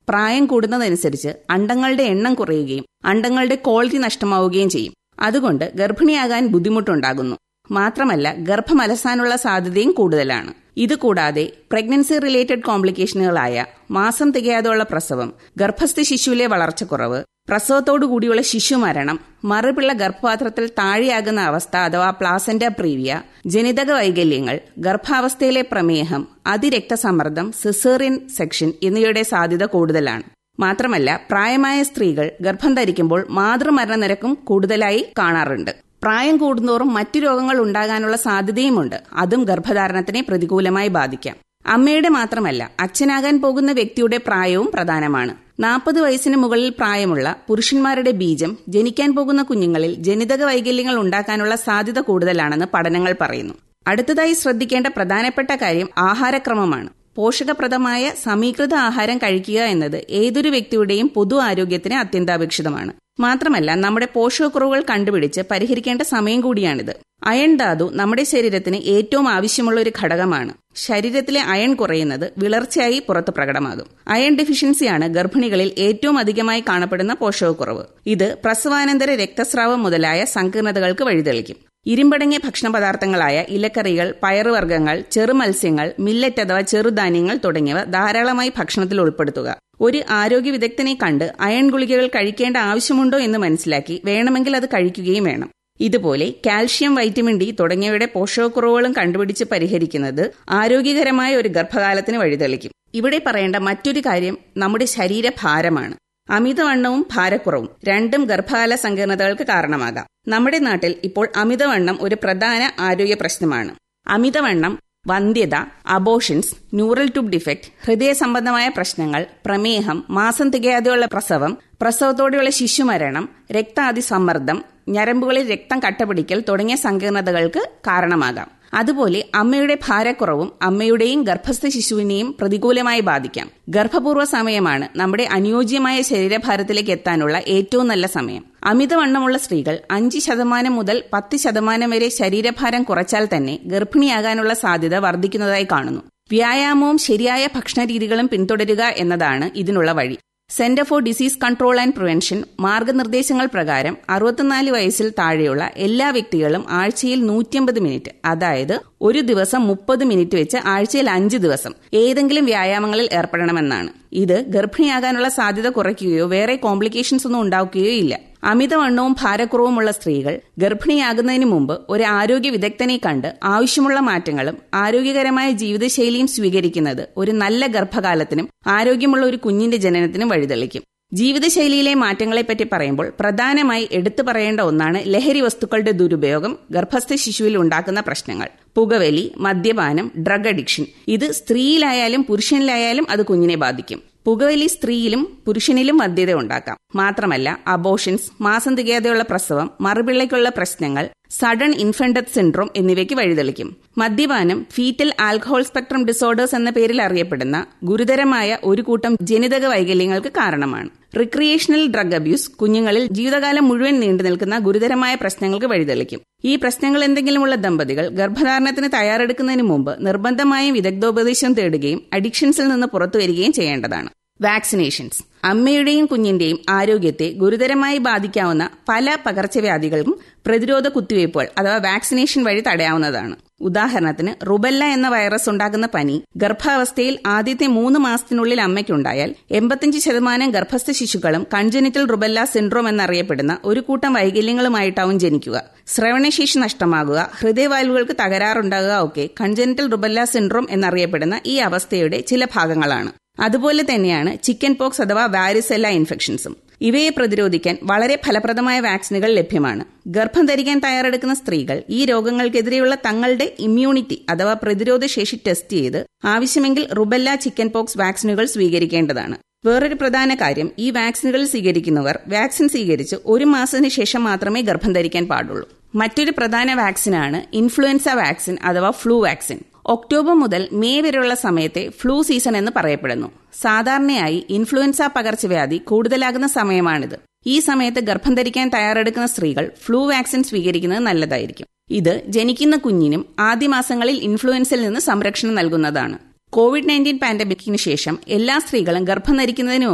പ്രായം കൂടുന്നതനുസരിച്ച് അണ്ടങ്ങളുടെ എണ്ണം കുറയുകയും അണ്ടങ്ങളുടെ ക്വാളിറ്റി നഷ്ടമാവുകയും ചെയ്യും അതുകൊണ്ട് ഗർഭിണിയാകാൻ ബുദ്ധിമുട്ടുണ്ടാകുന്നു മാത്രമല്ല ഗർഭം അലസാനുള്ള സാധ്യതയും കൂടുതലാണ് ഇതുകൂടാതെ പ്രഗ്നൻസി റിലേറ്റഡ് കോംപ്ലിക്കേഷനുകളായ മാസം തികയാതെയുള്ള പ്രസവം ഗർഭസ്ഥ ശിശുവിലെ വളർച്ചക്കുറവ് പ്രസവത്തോടു കൂടിയുള്ള ശിശുമരണം മറുപിള്ള ഗർഭപാത്രത്തിൽ താഴെയാകുന്ന അവസ്ഥ അഥവാ പ്ലാസന്റ പ്രീവിയ ജനിതക വൈകല്യങ്ങൾ ഗർഭാവസ്ഥയിലെ പ്രമേഹം അതിരക്തസമ്മർദ്ദം സിസേറിയൻ സെക്ഷൻ എന്നിവയുടെ സാധ്യത കൂടുതലാണ് മാത്രമല്ല പ്രായമായ സ്ത്രീകൾ ഗർഭം ധരിക്കുമ്പോൾ മാതൃമരണ നിരക്കും കൂടുതലായി കാണാറുണ്ട് പ്രായം കൂടുന്തോറും മറ്റു രോഗങ്ങൾ ഉണ്ടാകാനുള്ള സാധ്യതയുമുണ്ട് അതും ഗർഭധാരണത്തിനെ പ്രതികൂലമായി ബാധിക്കാം അമ്മയുടെ മാത്രമല്ല അച്ഛനാകാൻ പോകുന്ന വ്യക്തിയുടെ പ്രായവും പ്രധാനമാണ് നാൽപ്പത് വയസ്സിന് മുകളിൽ പ്രായമുള്ള പുരുഷന്മാരുടെ ബീജം ജനിക്കാൻ പോകുന്ന കുഞ്ഞുങ്ങളിൽ ജനിതക വൈകല്യങ്ങൾ ഉണ്ടാക്കാനുള്ള സാധ്യത കൂടുതലാണെന്ന് പഠനങ്ങൾ പറയുന്നു അടുത്തതായി ശ്രദ്ധിക്കേണ്ട പ്രധാനപ്പെട്ട കാര്യം ആഹാരക്രമമാണ് പോഷകപ്രദമായ സമീകൃത ആഹാരം കഴിക്കുക എന്നത് ഏതൊരു വ്യക്തിയുടെയും പൊതു ആരോഗ്യത്തിന് അത്യന്താപേക്ഷിതമാണ് മാത്രമല്ല നമ്മുടെ പോഷകക്കുറവുകൾ കണ്ടുപിടിച്ച് പരിഹരിക്കേണ്ട സമയം കൂടിയാണിത് അയൺ ധാതു നമ്മുടെ ശരീരത്തിന് ഏറ്റവും ആവശ്യമുള്ള ഒരു ഘടകമാണ് ശരീരത്തിലെ അയൺ കുറയുന്നത് വിളർച്ചയായി പുറത്ത് പ്രകടമാകും അയൺ ഡെഫിഷ്യൻസിയാണ് ഗർഭിണികളിൽ ഏറ്റവും അധികമായി കാണപ്പെടുന്ന പോഷകക്കുറവ് ഇത് പ്രസവാനന്തര രക്തസ്രാവം മുതലായ സങ്കീർണതകൾക്ക് വഴിതെളിക്കും ഇരുമ്പടങ്ങിയ ഭക്ഷണ പദാർത്ഥങ്ങളായ ഇലക്കറികൾ പയറുവർഗ്ഗങ്ങൾ ചെറുമത്സ്യങ്ങൾ മില്ലറ്റ് അഥവാ ചെറുധാന്യങ്ങൾ തുടങ്ങിയവ ധാരാളമായി ഭക്ഷണത്തിൽ ഉൾപ്പെടുത്തുക ഒരു ആരോഗ്യ വിദഗ്ധനെ കണ്ട് അയൺ ഗുളികകൾ കഴിക്കേണ്ട ആവശ്യമുണ്ടോ എന്ന് മനസ്സിലാക്കി വേണമെങ്കിൽ അത് കഴിക്കുകയും വേണം ഇതുപോലെ കാൽഷ്യം വൈറ്റമിൻ ഡി തുടങ്ങിയവയുടെ പോഷകക്കുറവുകളും കണ്ടുപിടിച്ച് പരിഹരിക്കുന്നത് ആരോഗ്യകരമായ ഒരു ഗർഭകാലത്തിന് വഴിതെളിക്കും ഇവിടെ പറയേണ്ട മറ്റൊരു കാര്യം നമ്മുടെ ശരീരഭാരമാണ് അമിതവണ്ണവും ഭാരക്കുറവും രണ്ടും ഗർഭകാല സങ്കീർണതകൾക്ക് കാരണമാകാം നമ്മുടെ നാട്ടിൽ ഇപ്പോൾ അമിതവണ്ണം ഒരു പ്രധാന ആരോഗ്യ പ്രശ്നമാണ് അമിതവണ്ണം വന്ധ്യത അബോഷൻസ് ന്യൂറൽ ട്യൂബ് ഡിഫക്ട് ഹൃദയ സംബന്ധമായ പ്രശ്നങ്ങൾ പ്രമേഹം മാസം തികയാതെയുള്ള പ്രസവം പ്രസവത്തോടെയുള്ള ശിശുമരണം രക്താതിസമ്മർദ്ദം ഞരമ്പുകളിൽ രക്തം കട്ടപിടിക്കൽ തുടങ്ങിയ സങ്കീർണതകൾക്ക് കാരണമാകാം അതുപോലെ അമ്മയുടെ ഭാരക്കുറവും അമ്മയുടെയും ഗർഭസ്ഥ ശിശുവിനെയും പ്രതികൂലമായി ബാധിക്കാം ഗർഭപൂർവ്വ സമയമാണ് നമ്മുടെ അനുയോജ്യമായ ശരീരഭാരത്തിലേക്ക് എത്താനുള്ള ഏറ്റവും നല്ല സമയം അമിതവണ്ണമുള്ള സ്ത്രീകൾ അഞ്ച് ശതമാനം മുതൽ പത്ത് ശതമാനം വരെ ശരീരഭാരം കുറച്ചാൽ തന്നെ ഗർഭിണിയാകാനുള്ള സാധ്യത വർദ്ധിക്കുന്നതായി കാണുന്നു വ്യായാമവും ശരിയായ ഭക്ഷണരീതികളും പിന്തുടരുക എന്നതാണ് ഇതിനുള്ള വഴി centre for disease control and prevention മാർഗനിർദ്ദേശങ്ങൾ പ്രകാരം അറുപത്തിനാല് വയസ്സിൽ താഴെയുള്ള എല്ലാ വ്യക്തികളും ആഴ്ചയിൽ നൂറ്റിയമ്പത് മിനിറ്റ് അതായത് ഒരു ദിവസം മുപ്പത് മിനിറ്റ് വെച്ച് ആഴ്ചയിൽ അഞ്ച് ദിവസം ഏതെങ്കിലും വ്യായാമങ്ങളിൽ ഏർപ്പെടണമെന്നാണ് ഇത് ഗർഭിണിയാകാനുള്ള സാധ്യത കുറയ്ക്കുകയോ വേറെ കോംപ്ലിക്കേഷൻസ് ഒന്നും ഉണ്ടാക്കുകയോ ഇല്ല അമിതവണ്ണവും ഭാരക്കുറവുമുള്ള സ്ത്രീകൾ ഗർഭിണിയാകുന്നതിന് മുമ്പ് ഒരു ആരോഗ്യ വിദഗ്ധനെ കണ്ട് ആവശ്യമുള്ള മാറ്റങ്ങളും ആരോഗ്യകരമായ ജീവിതശൈലിയും സ്വീകരിക്കുന്നത് ഒരു നല്ല ഗർഭകാലത്തിനും ആരോഗ്യമുള്ള ഒരു കുഞ്ഞിന്റെ ജനനത്തിനും വഴിതെളിക്കും ജീവിതശൈലിയിലെ മാറ്റങ്ങളെപ്പറ്റി പറയുമ്പോൾ പ്രധാനമായി എടുത്തു പറയേണ്ട ഒന്നാണ് ലഹരി വസ്തുക്കളുടെ ദുരുപയോഗം ഗർഭസ്ഥ ശിശുവിൽ ഉണ്ടാക്കുന്ന പ്രശ്നങ്ങൾ പുകവലി മദ്യപാനം ഡ്രഗ് അഡിക്ഷൻ ഇത് സ്ത്രീയിലായാലും പുരുഷനിലായാലും അത് കുഞ്ഞിനെ ബാധിക്കും പുകവലി സ്ത്രീയിലും പുരുഷനിലും മദ്യത ഉണ്ടാക്കാം മാത്രമല്ല അബോഷൻസ് മാസം തികയാതെയുള്ള പ്രസവം മറുപിള്ളയ്ക്കുള്ള പ്രശ്നങ്ങൾ സഡൻ ഇൻഫന്റ് സിൻഡ്രോം എന്നിവയ്ക്ക് വഴിതെളിക്കും മദ്യപാനം ഫീറ്റൽ ആൽക്കഹോൾ സ്പെക്ട്രം ഡിസോർഡേഴ്സ് എന്ന പേരിൽ അറിയപ്പെടുന്ന ഗുരുതരമായ ഒരു കൂട്ടം ജനിതക വൈകല്യങ്ങൾക്ക് കാരണമാണ് റിക്രിയേഷണൽ ഡ്രഗ് അബ്യൂസ് കുഞ്ഞുങ്ങളിൽ ജീവിതകാലം മുഴുവൻ നീണ്ടു നിൽക്കുന്ന ഗുരുതരമായ പ്രശ്നങ്ങൾക്ക് വഴിതെളിക്കും ഈ പ്രശ്നങ്ങൾ എന്തെങ്കിലുമുള്ള ദമ്പതികൾ ഗർഭധാരണത്തിന് തയ്യാറെടുക്കുന്നതിന് മുമ്പ് നിർബന്ധമായും വിദഗ്ധോപദേശം തേടുകയും അഡിക്ഷൻസിൽ നിന്ന് പുറത്തു വരികയും ചെയ്യേണ്ടതാണ് വാക്സിനേഷൻസ് അമ്മയുടെയും കുഞ്ഞിന്റെയും ആരോഗ്യത്തെ ഗുരുതരമായി ബാധിക്കാവുന്ന പല പകർച്ചവ്യാധികൾക്കും പ്രതിരോധ കുത്തിവയ്പ്പുകൾ അഥവാ വാക്സിനേഷൻ വഴി തടയാവുന്നതാണ് ഉദാഹരണത്തിന് റുബല്ല എന്ന വൈറസ് ഉണ്ടാക്കുന്ന പനി ഗർഭാവസ്ഥയിൽ ആദ്യത്തെ മൂന്ന് മാസത്തിനുള്ളിൽ അമ്മയ്ക്കുണ്ടായാൽ എൺപത്തിയഞ്ച് ശതമാനം ഗർഭസ്ഥ ശിശുക്കളും കൺജനിറ്റൽ റുബല്ല സിൻഡ്രോം എന്നറിയപ്പെടുന്ന ഒരു കൂട്ടം വൈകല്യങ്ങളുമായിട്ടാവും ജനിക്കുക ശ്രവണശേഷി നഷ്ടമാകുക ഹൃദയവാൽവുകൾക്ക് തകരാറുണ്ടാകുക ഒക്കെ കൺജനിറ്റൽ റുബല്ല സിൻഡ്രോം എന്നറിയപ്പെടുന്ന ഈ അവസ്ഥയുടെ ചില ഭാഗങ്ങളാണ് അതുപോലെ തന്നെയാണ് ചിക്കൻ പോക്സ് അഥവാ വാരിസെല്ല ഇൻഫെക്ഷൻസും ഇവയെ പ്രതിരോധിക്കാൻ വളരെ ഫലപ്രദമായ വാക്സിനുകൾ ലഭ്യമാണ് ഗർഭം ധരിക്കാൻ തയ്യാറെടുക്കുന്ന സ്ത്രീകൾ ഈ രോഗങ്ങൾക്കെതിരെയുള്ള തങ്ങളുടെ ഇമ്മ്യൂണിറ്റി അഥവാ പ്രതിരോധ ശേഷി ടെസ്റ്റ് ചെയ്ത് ആവശ്യമെങ്കിൽ റുബല്ല ചിക്കൻ പോക്സ് വാക്സിനുകൾ സ്വീകരിക്കേണ്ടതാണ് വേറൊരു പ്രധാന കാര്യം ഈ വാക്സിനുകൾ സ്വീകരിക്കുന്നവർ വാക്സിൻ സ്വീകരിച്ച് ഒരു മാസത്തിന് ശേഷം മാത്രമേ ഗർഭം ധരിക്കാൻ പാടുള്ളൂ മറ്റൊരു പ്രധാന വാക്സിനാണ് ഇൻഫ്ലുവൻസ വാക്സിൻ അഥവാ ഫ്ലൂ വാക്സിൻ ഒക്ടോബർ മുതൽ മെയ് വരെയുള്ള സമയത്തെ ഫ്ലൂ സീസൺ എന്ന് പറയപ്പെടുന്നു സാധാരണയായി ഇൻഫ്ലുവൻസ പകർച്ചവ്യാധി കൂടുതലാകുന്ന സമയമാണിത് ഈ സമയത്ത് ഗർഭം ധരിക്കാൻ തയ്യാറെടുക്കുന്ന സ്ത്രീകൾ ഫ്ലൂ വാക്സിൻ സ്വീകരിക്കുന്നത് നല്ലതായിരിക്കും ഇത് ജനിക്കുന്ന കുഞ്ഞിനും ആദ്യ മാസങ്ങളിൽ ഇൻഫ്ലുവൻസിൽ നിന്ന് സംരക്ഷണം നൽകുന്നതാണ് കോവിഡ് നയൻറ്റീൻ പാൻഡമിക്കിന് ശേഷം എല്ലാ സ്ത്രീകളും ഗർഭം ധരിക്കുന്നതിന്